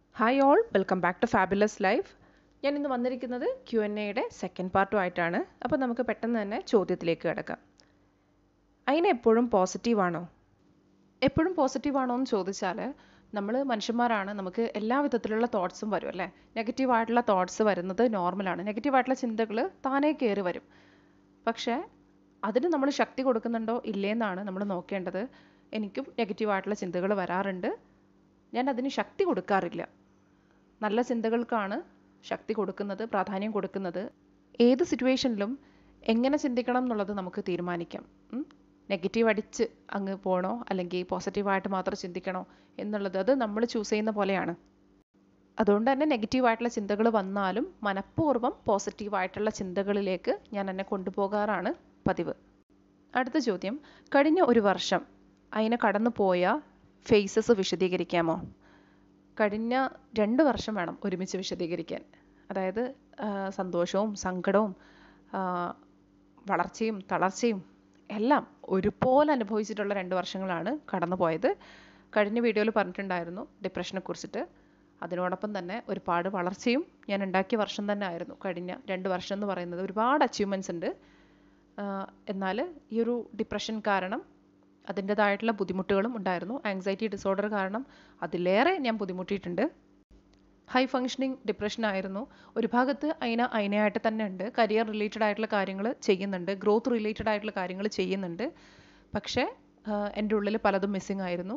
Hi all welcome back to fabulous life ഞാൻ ഇന്ന് വന്നിരിക്കുന്നത് ക്യു എൻ എയുടെ സെക്കൻഡ് പാർട്ടുമായിട്ടാണ് അപ്പോൾ നമുക്ക് പെട്ടെന്ന് തന്നെ ചോദ്യത്തിലേക്ക് കിടക്കാം അതിന് എപ്പോഴും പോസിറ്റീവാണോ എപ്പോഴും പോസിറ്റീവാണോ എന്ന് ചോദിച്ചാൽ നമ്മൾ മനുഷ്യന്മാരാണ് നമുക്ക് എല്ലാ വിധത്തിലുള്ള തോട്ട്സും വരും അല്ലേ നെഗറ്റീവായിട്ടുള്ള തോട്ട്സ് വരുന്നത് നോർമലാണ് നെഗറ്റീവായിട്ടുള്ള ചിന്തകൾ താനേ കയറി വരും പക്ഷേ അതിന് നമ്മൾ ശക്തി കൊടുക്കുന്നുണ്ടോ ഇല്ലേന്നാണ് നമ്മൾ നോക്കേണ്ടത് എനിക്കും നെഗറ്റീവായിട്ടുള്ള ചിന്തകൾ വരാറുണ്ട് ഞാൻ അതിന് ശക്തി കൊടുക്കാറില്ല നല്ല ചിന്തകൾക്കാണ് ശക്തി കൊടുക്കുന്നത് പ്രാധാന്യം കൊടുക്കുന്നത് ഏത് സിറ്റുവേഷനിലും എങ്ങനെ ചിന്തിക്കണം എന്നുള്ളത് നമുക്ക് തീരുമാനിക്കാം നെഗറ്റീവ് അടിച്ച് അങ്ങ് പോകണോ അല്ലെങ്കിൽ പോസിറ്റീവായിട്ട് മാത്രം ചിന്തിക്കണോ എന്നുള്ളത് അത് നമ്മൾ ചൂസ് ചെയ്യുന്ന പോലെയാണ് അതുകൊണ്ട് തന്നെ നെഗറ്റീവായിട്ടുള്ള ചിന്തകൾ വന്നാലും മനഃപൂർവ്വം പോസിറ്റീവായിട്ടുള്ള ചിന്തകളിലേക്ക് ഞാൻ എന്നെ കൊണ്ടുപോകാറാണ് പതിവ് അടുത്ത ചോദ്യം കഴിഞ്ഞ ഒരു വർഷം അതിനെ കടന്നു പോയ ഫേസസ് വിശദീകരിക്കാമോ കഴിഞ്ഞ രണ്ട് വർഷം വേണം ഒരുമിച്ച് വിശദീകരിക്കാൻ അതായത് സന്തോഷവും സങ്കടവും വളർച്ചയും തളർച്ചയും എല്ലാം ഒരുപോലെ അനുഭവിച്ചിട്ടുള്ള രണ്ട് വർഷങ്ങളാണ് കടന്നു പോയത് കഴിഞ്ഞ വീഡിയോയിൽ പറഞ്ഞിട്ടുണ്ടായിരുന്നു ഡിപ്രഷനെ കുറിച്ചിട്ട് അതിനോടൊപ്പം തന്നെ ഒരുപാട് വളർച്ചയും ഞാൻ ഉണ്ടാക്കിയ വർഷം തന്നെ ആയിരുന്നു കഴിഞ്ഞ രണ്ട് വർഷം എന്ന് പറയുന്നത് ഒരുപാട് അച്ചീവ്മെൻറ്റ്സ് ഉണ്ട് എന്നാൽ ഈ ഒരു ഡിപ്രഷൻ കാരണം അതിൻ്റെതായിട്ടുള്ള ബുദ്ധിമുട്ടുകളും ഉണ്ടായിരുന്നു ആങ്സൈറ്റി ഡിസോർഡർ കാരണം അതിലേറെ ഞാൻ ബുദ്ധിമുട്ടിയിട്ടുണ്ട് ഹൈ ഫങ്ഷനിങ് ഡിപ്രഷൻ ആയിരുന്നു ഒരു ഭാഗത്ത് അതിന് അതിനായിട്ട് തന്നെ ഉണ്ട് കരിയർ റിലേറ്റഡ് ആയിട്ടുള്ള കാര്യങ്ങൾ ചെയ്യുന്നുണ്ട് ഗ്രോത്ത് റിലേറ്റഡ് ആയിട്ടുള്ള കാര്യങ്ങൾ ചെയ്യുന്നുണ്ട് പക്ഷേ എൻ്റെ ഉള്ളിൽ പലതും മിസ്സിങ് ആയിരുന്നു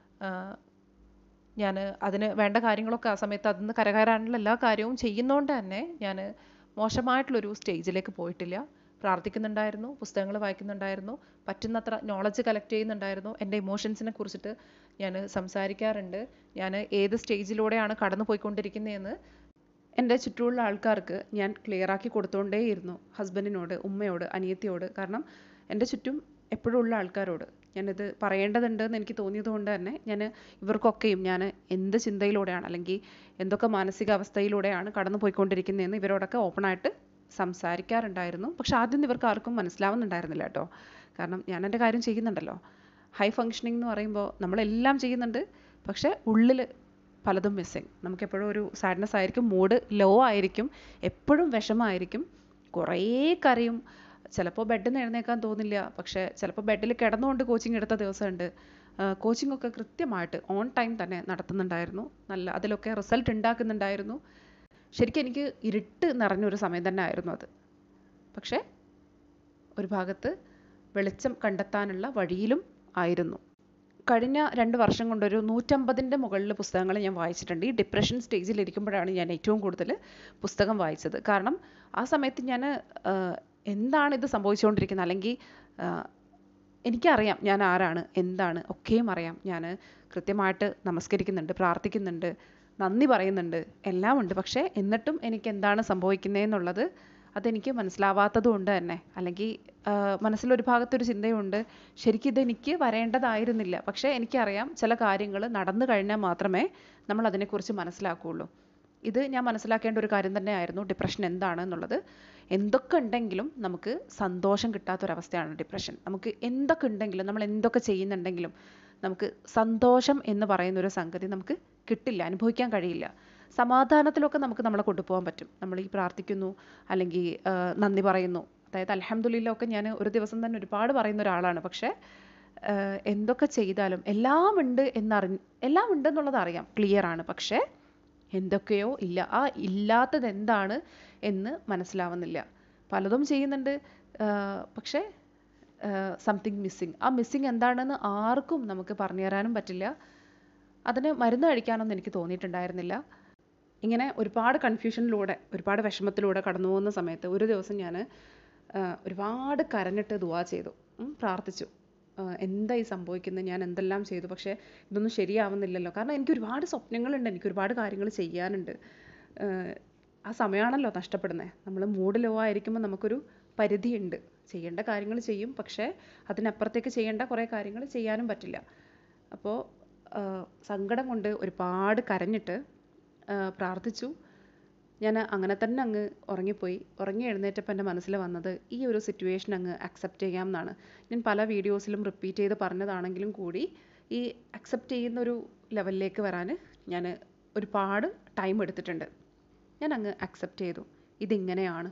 ഞാൻ അതിന് വേണ്ട കാര്യങ്ങളൊക്കെ ആ സമയത്ത് അതിന് കരകയറാനുള്ള എല്ലാ കാര്യവും ചെയ്യുന്നതുകൊണ്ട് തന്നെ ഞാൻ മോശമായിട്ടുള്ളൊരു സ്റ്റേജിലേക്ക് പോയിട്ടില്ല പ്രാർത്ഥിക്കുന്നുണ്ടായിരുന്നു പുസ്തകങ്ങൾ വായിക്കുന്നുണ്ടായിരുന്നു പറ്റുന്നത്ര നോളജ് കളക്ട് ചെയ്യുന്നുണ്ടായിരുന്നു എൻ്റെ ഇമോഷൻസിനെ കുറിച്ചിട്ട് ഞാൻ സംസാരിക്കാറുണ്ട് ഞാൻ ഏത് സ്റ്റേജിലൂടെയാണ് കടന്നു പോയിക്കൊണ്ടിരിക്കുന്നതെന്ന് എൻ്റെ ചുറ്റുമുള്ള ആൾക്കാർക്ക് ഞാൻ ക്ലിയർ ആക്കി കൊടുത്തുകൊണ്ടേയിരുന്നു ഹസ്ബൻഡിനോട് ഉമ്മയോട് അനിയത്തിയോട് കാരണം എൻ്റെ ചുറ്റും എപ്പോഴും ഉള്ള ആൾക്കാരോട് ഞാനിത് പറയേണ്ടതുണ്ട് എന്ന് എനിക്ക് തോന്നിയത് കൊണ്ട് തന്നെ ഞാൻ ഇവർക്കൊക്കെയും ഞാൻ എന്ത് ചിന്തയിലൂടെയാണ് അല്ലെങ്കിൽ എന്തൊക്കെ മാനസികാവസ്ഥയിലൂടെയാണ് കടന്നു പോയിക്കൊണ്ടിരിക്കുന്നതെന്ന് ഇവരോടൊക്കെ ഓപ്പണായിട്ട് സംസാരിക്കാറുണ്ടായിരുന്നു പക്ഷെ ആദ്യം ഇവർക്ക് ആർക്കും മനസ്സിലാവുന്നുണ്ടായിരുന്നില്ല കേട്ടോ കാരണം ഞാൻ എൻ്റെ കാര്യം ചെയ്യുന്നുണ്ടല്ലോ ഹൈ ഫങ്ഷനിങ് എന്ന് പറയുമ്പോൾ നമ്മളെല്ലാം ചെയ്യുന്നുണ്ട് പക്ഷേ ഉള്ളിൽ പലതും മിസ്സിങ് നമുക്കെപ്പോഴും ഒരു സാഡ്നെസ് ആയിരിക്കും മൂഡ് ലോ ആയിരിക്കും എപ്പോഴും വിഷമമായിരിക്കും കുറേ കരയും ചിലപ്പോൾ ബെഡിൽ നിന്ന് എഴുന്നേക്കാൻ തോന്നില്ല പക്ഷേ ചിലപ്പോൾ ബെഡിൽ കിടന്നുകൊണ്ട് കോച്ചിങ് എടുത്ത ദിവസമുണ്ട് കോച്ചിങ് ഒക്കെ കൃത്യമായിട്ട് ഓൺ ടൈം തന്നെ നടത്തുന്നുണ്ടായിരുന്നു നല്ല അതിലൊക്കെ റിസൾട്ട് ഉണ്ടാക്കുന്നുണ്ടായിരുന്നു ശരിക്കും എനിക്ക് ഇരുട്ട് നിറഞ്ഞൊരു സമയം തന്നെ ആയിരുന്നു അത് പക്ഷേ ഒരു ഭാഗത്ത് വെളിച്ചം കണ്ടെത്താനുള്ള വഴിയിലും ആയിരുന്നു കഴിഞ്ഞ രണ്ട് വർഷം കൊണ്ടൊരു നൂറ്റമ്പതിൻ്റെ മുകളിൽ പുസ്തകങ്ങൾ ഞാൻ വായിച്ചിട്ടുണ്ട് ഈ ഡിപ്രഷൻ സ്റ്റേജിൽ ഇരിക്കുമ്പോഴാണ് ഞാൻ ഏറ്റവും കൂടുതൽ പുസ്തകം വായിച്ചത് കാരണം ആ സമയത്ത് ഞാൻ എന്താണ് ഇത് സംഭവിച്ചുകൊണ്ടിരിക്കുന്നത് അല്ലെങ്കിൽ എനിക്കറിയാം ഞാൻ ആരാണ് എന്താണ് ഒക്കെയും അറിയാം ഞാൻ കൃത്യമായിട്ട് നമസ്കരിക്കുന്നുണ്ട് പ്രാർത്ഥിക്കുന്നുണ്ട് നന്ദി പറയുന്നുണ്ട് എല്ലാം ഉണ്ട് പക്ഷേ എന്നിട്ടും എനിക്ക് എന്താണ് സംഭവിക്കുന്നതെന്നുള്ളത് അതെനിക്ക് മനസ്സിലാവാത്തത് കൊണ്ട് തന്നെ അല്ലെങ്കിൽ മനസ്സിലൊരു ഭാഗത്തൊരു ചിന്തയുണ്ട് ശരിക്കും ഇതെനിക്ക് വരേണ്ടതായിരുന്നില്ല പക്ഷേ എനിക്കറിയാം ചില കാര്യങ്ങൾ നടന്നു കഴിഞ്ഞാൽ മാത്രമേ നമ്മൾ അതിനെക്കുറിച്ച് മനസ്സിലാക്കുകയുള്ളൂ ഇത് ഞാൻ മനസ്സിലാക്കേണ്ട ഒരു കാര്യം തന്നെയായിരുന്നു ഡിപ്രഷൻ എന്താണ് എന്നുള്ളത് എന്തൊക്കെ ഉണ്ടെങ്കിലും നമുക്ക് സന്തോഷം കിട്ടാത്തൊരവസ്ഥയാണ് ഡിപ്രഷൻ നമുക്ക് എന്തൊക്കെ ഉണ്ടെങ്കിലും നമ്മൾ എന്തൊക്കെ ചെയ്യുന്നുണ്ടെങ്കിലും നമുക്ക് സന്തോഷം എന്ന് പറയുന്ന ഒരു സംഗതി നമുക്ക് കിട്ടില്ല അനുഭവിക്കാൻ കഴിയില്ല സമാധാനത്തിലൊക്കെ നമുക്ക് നമ്മളെ കൊണ്ടുപോകാൻ പറ്റും നമ്മൾ ഈ പ്രാർത്ഥിക്കുന്നു അല്ലെങ്കിൽ നന്ദി പറയുന്നു അതായത് അലഹമ്മദില്ല ഒക്കെ ഞാൻ ഒരു ദിവസം തന്നെ ഒരുപാട് പറയുന്ന ഒരാളാണ് പക്ഷേ എന്തൊക്കെ ചെയ്താലും എല്ലാം ഉണ്ട് എന്നറി എല്ലാം ഉണ്ട് എന്നുള്ളത് അറിയാം ക്ലിയർ ആണ് പക്ഷേ എന്തൊക്കെയോ ഇല്ല ആ ഇല്ലാത്തത് എന്താണ് എന്ന് മനസ്സിലാവുന്നില്ല പലതും ചെയ്യുന്നുണ്ട് പക്ഷേ സംതിങ് മിസ്സിങ് ആ മിസ്സിങ് എന്താണെന്ന് ആർക്കും നമുക്ക് പറഞ്ഞു തരാനും പറ്റില്ല അതിന് മരുന്ന് കഴിക്കാനൊന്നും എനിക്ക് തോന്നിയിട്ടുണ്ടായിരുന്നില്ല ഇങ്ങനെ ഒരുപാട് കൺഫ്യൂഷനിലൂടെ ഒരുപാട് വിഷമത്തിലൂടെ കടന്നു പോകുന്ന സമയത്ത് ഒരു ദിവസം ഞാൻ ഒരുപാട് കരഞ്ഞിട്ട് ദുവാ ചെയ്തു പ്രാർത്ഥിച്ചു എന്താ ഈ സംഭവിക്കുന്നത് ഞാൻ എന്തെല്ലാം ചെയ്തു പക്ഷേ ഇതൊന്നും ശരിയാവുന്നില്ലല്ലോ കാരണം എനിക്ക് ഒരുപാട് സ്വപ്നങ്ങളുണ്ട് എനിക്ക് ഒരുപാട് കാര്യങ്ങൾ ചെയ്യാനുണ്ട് ആ സമയമാണല്ലോ നഷ്ടപ്പെടുന്നത് നമ്മൾ മൂഡ് ലോ ആയിരിക്കുമ്പോൾ നമുക്കൊരു പരിധിയുണ്ട് ചെയ്യേണ്ട കാര്യങ്ങൾ ചെയ്യും പക്ഷേ അതിനപ്പുറത്തേക്ക് ചെയ്യേണ്ട കുറേ കാര്യങ്ങൾ ചെയ്യാനും പറ്റില്ല അപ്പോൾ സങ്കടം കൊണ്ട് ഒരുപാട് കരഞ്ഞിട്ട് പ്രാർത്ഥിച്ചു ഞാൻ അങ്ങനെ തന്നെ അങ്ങ് ഉറങ്ങിപ്പോയി ഉറങ്ങി എഴുന്നേറ്റപ്പോൾ എൻ്റെ മനസ്സിൽ വന്നത് ഈ ഒരു സിറ്റുവേഷൻ അങ്ങ് അക്സെപ്റ്റ് ചെയ്യാം എന്നാണ് ഞാൻ പല വീഡിയോസിലും റിപ്പീറ്റ് ചെയ്ത് പറഞ്ഞതാണെങ്കിലും കൂടി ഈ അക്സെപ്റ്റ് ചെയ്യുന്ന ഒരു ലെവലിലേക്ക് വരാൻ ഞാൻ ഒരുപാട് ടൈം എടുത്തിട്ടുണ്ട് ഞാൻ അങ്ങ് അക്സെപ്റ്റ് ചെയ്തു ഇതിങ്ങനെയാണ്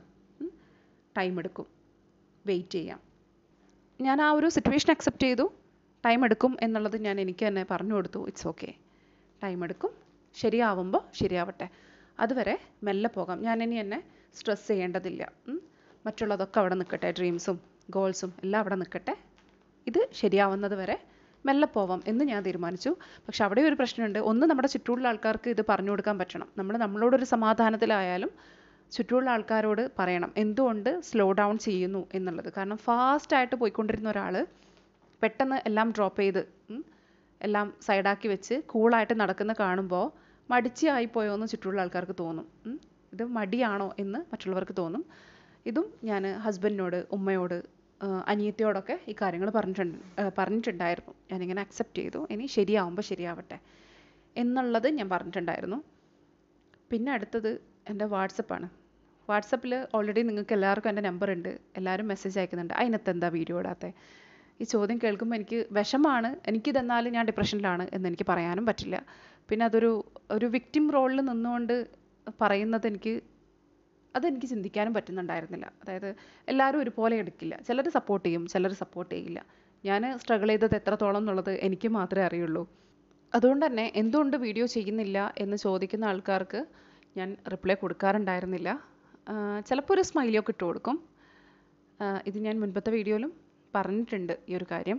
ടൈം എടുക്കും വെയിറ്റ് ചെയ്യാം ഞാൻ ആ ഒരു സിറ്റുവേഷൻ അക്സെപ്റ്റ് ചെയ്തു ടൈം എടുക്കും എന്നുള്ളത് ഞാൻ എനിക്ക് തന്നെ പറഞ്ഞു കൊടുത്തു ഇറ്റ്സ് ഓക്കെ ടൈം എടുക്കും ശരിയാവുമ്പോൾ ശരിയാവട്ടെ അതുവരെ മെല്ലെ പോകാം ഞാൻ ഇനി എന്നെ സ്ട്രെസ് ചെയ്യേണ്ടതില്ല ഉം. മറ്റുള്ളതൊക്കെ അവിടെ നിൽക്കട്ടെ ഡ്രീംസും ഗോൾസും എല്ലാം അവിടെ നിൽക്കട്ടെ ഇത് ശരിയാവുന്നത് വരെ മെല്ലെ പോവാം എന്ന് ഞാൻ തീരുമാനിച്ചു പക്ഷെ അവിടെ ഒരു പ്രശ്നമുണ്ട് ഒന്ന് നമ്മുടെ ചുറ്റുമുള്ള ആൾക്കാർക്ക് ഇത് പറഞ്ഞു കൊടുക്കാൻ പറ്റണം നമ്മൾ നമ്മളോടൊരു സമാധാനത്തിലായാലും ചുറ്റുമുള്ള ആൾക്കാരോട് പറയണം എന്തുകൊണ്ട് സ്ലോ ഡൗൺ ചെയ്യുന്നു എന്നുള്ളത് കാരണം ഫാസ്റ്റ് ആയിട്ട് പോയിക്കൊണ്ടിരുന്ന ഒരാൾ പെട്ടെന്ന് എല്ലാം ഡ്രോപ്പ് ചെയ്ത് ഉം, എല്ലാം സൈഡാക്കി വെച്ച് കൂളായിട്ട് നടക്കുന്ന കാണുമ്പോൾ മടിച്ചായിപ്പോയോ എന്ന് ചുറ്റുമുള്ള ആൾക്കാർക്ക് തോന്നും ഉം. ഇത് മടിയാണോ എന്ന് മറ്റുള്ളവർക്ക് തോന്നും ഇതും ഞാൻ ഹസ്ബൻഡിനോട് ഉമ്മയോട് ആ, അനിയത്തിയോടൊക്കെ ഈ കാര്യങ്ങൾ പറഞ്ഞിട്ടുണ്ട് ആ, പറഞ്ഞിട്ടുണ്ടായിരുന്നു ഞാനിങ്ങനെ അക്സെപ്റ്റ് ചെയ്തു ഇനി ശരിയാവുമ്പോൾ ശരിയാവട്ടെ എന്നുള്ളത് ഞാൻ പറഞ്ഞിട്ടുണ്ടായിരുന്നു പിന്നെ അടുത്തത് എൻ്റെ വാട്സപ്പാണ് വാട്സപ്പിൽ ഓൾറെഡി നിങ്ങൾക്ക് എല്ലാവർക്കും എൻ്റെ നമ്പർ ഉണ്ട് എല്ലാവരും മെസ്സേജ് അയക്കുന്നുണ്ട് അതിനകത്ത് എന്താ വീഡിയോ ഇടാത്തെ ഈ ചോദ്യം കേൾക്കുമ്പോൾ എനിക്ക് വിഷമാണ് എനിക്കിതെന്നാലും ഞാൻ ഡിപ്രഷനിലാണ് എന്ന് എനിക്ക് പറയാനും പറ്റില്ല പിന്നെ അതൊരു ഒരു വിക്ടിം റോളിൽ നിന്നുകൊണ്ട് പറയുന്നത് എനിക്ക് അതെനിക്ക് ചിന്തിക്കാനും പറ്റുന്നുണ്ടായിരുന്നില്ല അതായത് എല്ലാവരും ഒരുപോലെ എടുക്കില്ല ചിലർ സപ്പോർട്ട് ചെയ്യും ചിലർ സപ്പോർട്ട് ചെയ്യില്ല ഞാൻ സ്ട്രഗിൾ ചെയ്തത് എത്രത്തോളം എന്നുള്ളത് എനിക്ക് മാത്രമേ അറിയുള്ളൂ അതുകൊണ്ട് തന്നെ എന്തുകൊണ്ട് വീഡിയോ ചെയ്യുന്നില്ല എന്ന് ചോദിക്കുന്ന ആൾക്കാർക്ക് ഞാൻ റിപ്ലൈ കൊടുക്കാറുണ്ടായിരുന്നില്ല ചിലപ്പോൾ ഒരു സ്മൈലിയൊക്കെ ഇട്ട് കൊടുക്കും ആ, ഇത് ഞാൻ മുൻപത്തെ വീഡിയോയിലും പറഞ്ഞിട്ടുണ്ട് ഈ ഒരു കാര്യം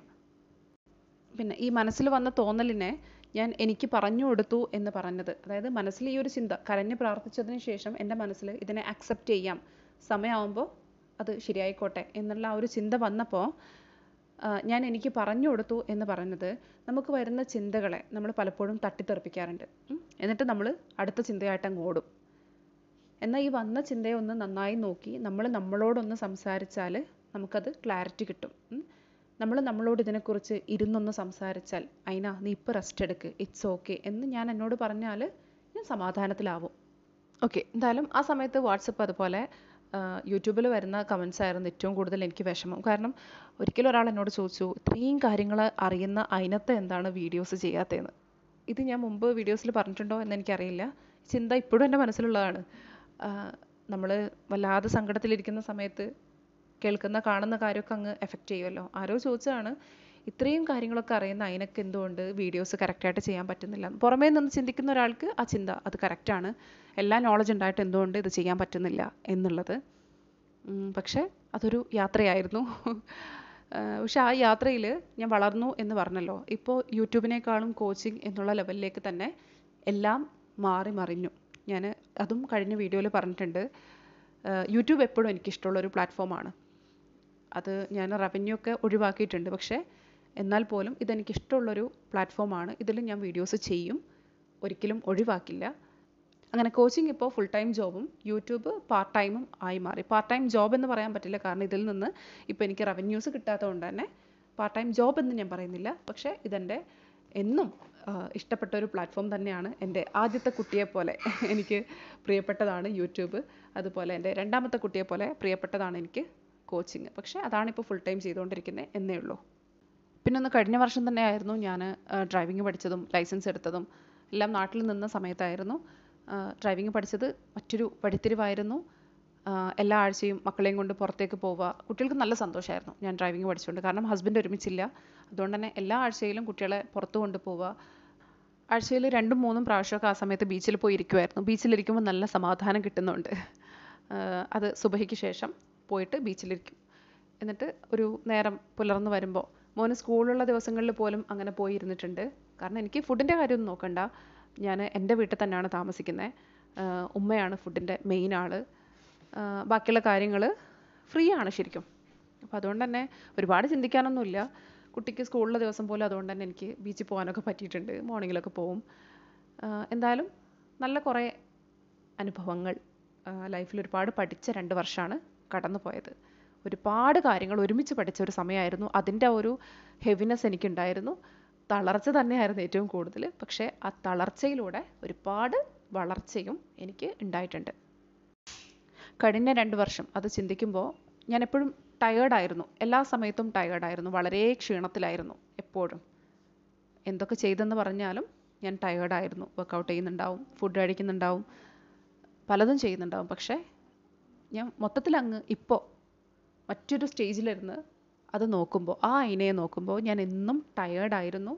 പിന്നെ ഈ മനസ്സിൽ വന്ന തോന്നലിനെ ഞാൻ എനിക്ക് പറഞ്ഞു കൊടുത്തു എന്ന് പറഞ്ഞത് അതായത് മനസ്സിൽ ഈ ഒരു ചിന്ത കരഞ്ഞ് പ്രാർത്ഥിച്ചതിന് ശേഷം എൻ്റെ മനസ്സിൽ ഇതിനെ അക്സെപ്റ്റ് ചെയ്യാം സമയമാകുമ്പോൾ അത് ശരിയായിക്കോട്ടെ എന്നുള്ള ആ ഒരു ചിന്ത വന്നപ്പോൾ ഞാൻ എനിക്ക് പറഞ്ഞു കൊടുത്തു എന്ന് പറയുന്നത് നമുക്ക് വരുന്ന ചിന്തകളെ നമ്മൾ പലപ്പോഴും തട്ടിത്തെറിപ്പിക്കാറുണ്ട് ഉം. എന്നിട്ട് നമ്മൾ അടുത്ത ചിന്തയായിട്ട് അങ്ങ് ഓടും എന്നാൽ ഈ വന്ന ചിന്തയെ ഒന്ന് നന്നായി നോക്കി നമ്മൾ നമ്മളോടൊന്ന് സംസാരിച്ചാൽ നമുക്കത് ക്ലാരിറ്റി കിട്ടും നമ്മൾ നമ്മളോട് ഇതിനെക്കുറിച്ച് ഇരുന്നൊന്ന് സംസാരിച്ചാൽ അയിന നീ ഇപ്പോൾ റെസ്റ്റ് എടുക്ക് ഇറ്റ്സ് ഓക്കെ എന്ന് ഞാൻ എന്നോട് പറഞ്ഞാൽ ഞാൻ സമാധാനത്തിലാവും ഓക്കെ എന്തായാലും ആ സമയത്ത് വാട്സപ്പ് അതുപോലെ യൂട്യൂബിൽ വരുന്ന കമൻസ് ആയിരുന്നു ഏറ്റവും കൂടുതൽ എനിക്ക് വിഷമം കാരണം ഒരിക്കലും ഒരാൾ എന്നോട് ചോദിച്ചു ഇത്രയും കാര്യങ്ങൾ അറിയുന്ന അതിനകത്ത് എന്താണ് വീഡിയോസ് ചെയ്യാത്തതെന്ന് ഇത് ഞാൻ മുമ്പ് വീഡിയോസിൽ പറഞ്ഞിട്ടുണ്ടോ എന്ന് എനിക്കറിയില്ല ചിന്ത ഇപ്പോഴും എൻ്റെ മനസ്സിലുള്ളതാണ് നമ്മൾ വല്ലാതെ സങ്കടത്തിലിരിക്കുന്ന സമയത്ത് കേൾക്കുന്ന കാണുന്ന കാര്യമൊക്കെ അങ്ങ് എഫക്റ്റ് ചെയ്യുമല്ലോ ആരോ ചോദിച്ചതാണ് ഇത്രയും കാര്യങ്ങളൊക്കെ അറിയുന്ന അതിനൊക്കെ എന്തുകൊണ്ട് വീഡിയോസ് കറക്റ്റായിട്ട് ചെയ്യാൻ പറ്റുന്നില്ല എന്ന്. പുറമേ നിന്ന് ചിന്തിക്കുന്ന ഒരാൾക്ക് ആ ചിന്ത അത് കറക്റ്റാണ് എല്ലാ നോളജ് ഉണ്ടായിട്ട് എന്തുകൊണ്ട് ഇത് ചെയ്യാൻ പറ്റുന്നില്ല എന്നുള്ളത് ഉം, പക്ഷേ അതൊരു യാത്രയായിരുന്നു ആഹ് പക്ഷെ ആ യാത്രയിൽ ഞാൻ വളർന്നു എന്ന് പറഞ്ഞല്ലോ ഇപ്പോൾ യൂട്യൂബിനേക്കാളും കോച്ചിങ് എന്നുള്ള ലെവലിലേക്ക് തന്നെ എല്ലാം മാറി മറിഞ്ഞു ഞാൻ അതും കഴിഞ്ഞ വീഡിയോയിൽ പറഞ്ഞിട്ടുണ്ട് ആഹ് യൂട്യൂബ് എപ്പോഴും എനിക്കിഷ്ടമുള്ള ഒരു പ്ലാറ്റ്ഫോമാണ് അത് ഞാൻ റവന്യൂ ഒക്കെ ഒഴിവാക്കിയിട്ടുണ്ട് പക്ഷേ എന്നാൽ പോലും ഇതെനിക്ക് ഇഷ്ടമുള്ളൊരു പ്ലാറ്റ്ഫോമാണ് ഇതിൽ ഞാൻ വീഡിയോസ് ചെയ്യും ഒരിക്കലും ഒഴിവാക്കില്ല അങ്ങനെ കോച്ചിങ് ഇപ്പോൾ ഫുൾ ടൈം ജോബും യൂട്യൂബ് പാർട്ട് ടൈമും ആയി മാറി പാർട്ട് ടൈം ജോബ് എന്ന് പറയാൻ പറ്റില്ല കാരണം ഇതിൽ നിന്ന് ഇപ്പോൾ എനിക്ക് റവന്യൂസ് കിട്ടാത്തതുകൊണ്ട് തന്നെ പാർട്ട് ടൈം ജോബ് എന്ന് ഞാൻ പറയുന്നില്ല പക്ഷേ ഇതെൻ്റെ എന്നും ആ, ഇഷ്ടപ്പെട്ട ഒരു പ്ലാറ്റ്ഫോം തന്നെയാണ് എൻ്റെ ആദ്യത്തെ കുട്ടിയെ പോലെ എനിക്ക് പ്രിയപ്പെട്ടതാണ് യൂട്യൂബ് അതുപോലെ എൻ്റെ രണ്ടാമത്തെ കുട്ടിയെ പോലെ പ്രിയപ്പെട്ടതാണ് എനിക്ക് കോച്ചിങ് പക്ഷേ അതാണിപ്പോൾ ഫുൾ ടൈം ചെയ്തുകൊണ്ടിരിക്കുന്നത് എന്നേ ഉള്ളൂ പിന്നെ ഒന്ന് കഴിഞ്ഞ വർഷം തന്നെ ആയിരുന്നു ഞാൻ ഡ്രൈവിംഗ് പഠിച്ചതും ലൈസൻസ് എടുത്തതും എല്ലാം നാട്ടിൽ നിന്ന സമയത്തായിരുന്നു ഡ്രൈവിംഗ് പഠിച്ചത് മറ്റൊരു വഴിത്തിരിവായിരുന്നു ആ, എല്ലാ ആഴ്ചയും മക്കളെയും കൊണ്ട് പുറത്തേക്ക് പോവുക കുട്ടികൾക്ക് നല്ല സന്തോഷമായിരുന്നു ഞാൻ ഡ്രൈവിംഗ് പഠിച്ചുകൊണ്ട് കാരണം ഹസ്ബൻഡ് ഒരുമിച്ചില്ല അതുകൊണ്ട് തന്നെ എല്ലാ ആഴ്ചയിലും കുട്ടികളെ പുറത്ത് കൊണ്ടുപോവുക ആഴ്ചയിൽ രണ്ടും മൂന്നും പ്രാവശ്യമൊക്കെ ആ സമയത്ത് ബീച്ചിൽ പോയി ഇരിക്കുമായിരുന്നു ബീച്ചിലിരിക്കുമ്പോൾ നല്ല സമാധാനം കിട്ടുന്നുണ്ട് ആ, അത് സുബഹിക്ക് ശേഷം പോയിട്ട് ബീച്ചിലിരിക്കും എന്നിട്ട് ഒരു നേരം പുലർന്ന് വരുമ്പോൾ മോന് സ്കൂളുള്ള ദിവസങ്ങളിൽ പോലും അങ്ങനെ പോയി ഇരുന്നിട്ടുണ്ട് കാരണം എനിക്ക് ഫുഡിൻ്റെ കാര്യമൊന്നും നോക്കണ്ട ഞാൻ എൻ്റെ വീട്ടിൽ തന്നെയാണ് താമസിക്കുന്നത് ഉമ്മയാണ് ഫുഡിൻ്റെ മെയിൻ ആൾ ബാക്കിയുള്ള കാര്യങ്ങൾ ഫ്രീ ആണ് ശരിക്കും അപ്പോൾ അതുകൊണ്ട് തന്നെ ഒരുപാട് ചിന്തിക്കാനൊന്നുമില്ല കുട്ടിക്ക് സ്കൂളിലെ ദിവസം പോലും അതുകൊണ്ട് തന്നെ എനിക്ക് ബീച്ചിൽ പോകാനൊക്കെ പറ്റിയിട്ടുണ്ട് മോർണിംഗിലൊക്കെ പോവും ആ, എന്തായാലും നല്ല കുറേ അനുഭവങ്ങൾ ലൈഫിൽ ഒരുപാട് പഠിച്ച രണ്ട് വർഷമാണ് കടന്നു പോയത് ഒരുപാട് കാര്യങ്ങൾ ഒരുമിച്ച് പഠിച്ച ഒരു സമയമായിരുന്നു അതിൻ്റെ ആ ഒരു ഹെവിനെസ് എനിക്കുണ്ടായിരുന്നു തളർച്ച തന്നെയായിരുന്നു ഏറ്റവും കൂടുതൽ പക്ഷേ ആ തളർച്ചയിലൂടെ ഒരുപാട് വളർച്ചയും എനിക്ക് ഉണ്ടായിട്ടുണ്ട് കഴിഞ്ഞ രണ്ട് വർഷം അത് ചിന്തിക്കുമ്പോൾ ഞാൻ എപ്പോഴും ടയേർഡായിരുന്നു എല്ലാ സമയത്തും ടയേർഡായിരുന്നു വളരെ ക്ഷീണത്തിലായിരുന്നു എപ്പോഴും എന്തൊക്കെ ചെയ്തെന്ന് പറഞ്ഞാലും ഞാൻ ടയേർഡായിരുന്നു വർക്കൗട്ട് ചെയ്യുന്നുണ്ടാവും ഫുഡ് കഴിക്കുന്നുണ്ടാവും പലതും ചെയ്യുന്നുണ്ടാവും പക്ഷേ ഞാൻ മൊത്തത്തിൽ അങ്ങ് ഇപ്പോൾ മറ്റൊരു സ്റ്റേജിലിരുന്ന് അത് നോക്കുമ്പോൾ ആ അയിനയെ നോക്കുമ്പോൾ ഞാൻ എന്നും ടയേർഡായിരുന്നു